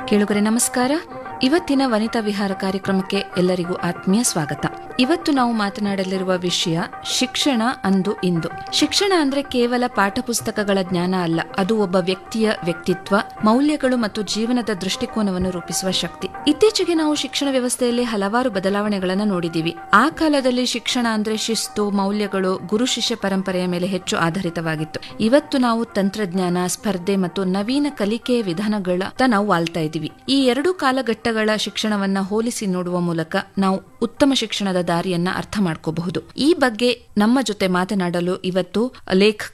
ಕೇಳುಗರೆ ನಮಸ್ಕಾರ ಇವತ್ತಿನ ವನಿತಾ ವಿಹಾರ ಕಾರ್ಯಕ್ರಮಕ್ಕೆ ಎಲ್ಲರಿಗೂ ಆತ್ಮೀಯ ಸ್ವಾಗತ ಇವತ್ತು ನಾವು ಮಾತನಾಡಲಿರುವ ವಿಷಯ ಶಿಕ್ಷಣ ಅಂದು ಇಂದು ಶಿಕ್ಷಣ ಅಂದ್ರೆ ಕೇವಲ ಪಾಠಪುಸ್ತಕಗಳ ಜ್ಞಾನ ಅಲ್ಲ ಅದು ಒಬ್ಬ ವ್ಯಕ್ತಿಯ ವ್ಯಕ್ತಿತ್ವ ಮೌಲ್ಯಗಳು ಮತ್ತು ಜೀವನದ ದೃಷ್ಟಿಕೋನವನ್ನು ರೂಪಿಸುವ ಶಕ್ತಿ ಇತ್ತೀಚೆಗೆ ನಾವು ಶಿಕ್ಷಣ ವ್ಯವಸ್ಥೆಯಲ್ಲಿ ಹಲವಾರು ಬದಲಾವಣೆಗಳನ್ನು ನೋಡಿದ್ದೀವಿ ಆ ಕಾಲದಲ್ಲಿ ಶಿಕ್ಷಣ ಅಂದ್ರೆ ಶಿಸ್ತು ಮೌಲ್ಯಗಳು ಗುರು ಶಿಷ್ಯ ಪರಂಪರೆಯ ಮೇಲೆ ಹೆಚ್ಚು ಆಧಾರಿತವಾಗಿತ್ತು ಇವತ್ತು ನಾವು ತಂತ್ರಜ್ಞಾನ ಸ್ಪರ್ಧೆ ಮತ್ತು ನವೀನ ಕಲಿಕೆಯ ವಿಧಾನಗಳತ್ತ ನಾವು ವಾಲ್ತಾ ಇದ್ದೀವಿ ಈ ಎರಡು ಕಾಲಘಟ್ಟಗಳ ಶಿಕ್ಷಣವನ್ನ ಹೋಲಿಸಿ ನೋಡುವ ಮೂಲಕ ನಾವು ಉತ್ತಮ ಶಿಕ್ಷಣದ ದಾರಿಯನ್ನ ಅರ್ಥ ಮಾಡ್ಕೋಬಹುದು ಈ ಬಗ್ಗೆ ನಮ್ಮ ಜೊತೆ ಮಾತನಾಡಲು ಇವತ್ತು ಲೇಖಕ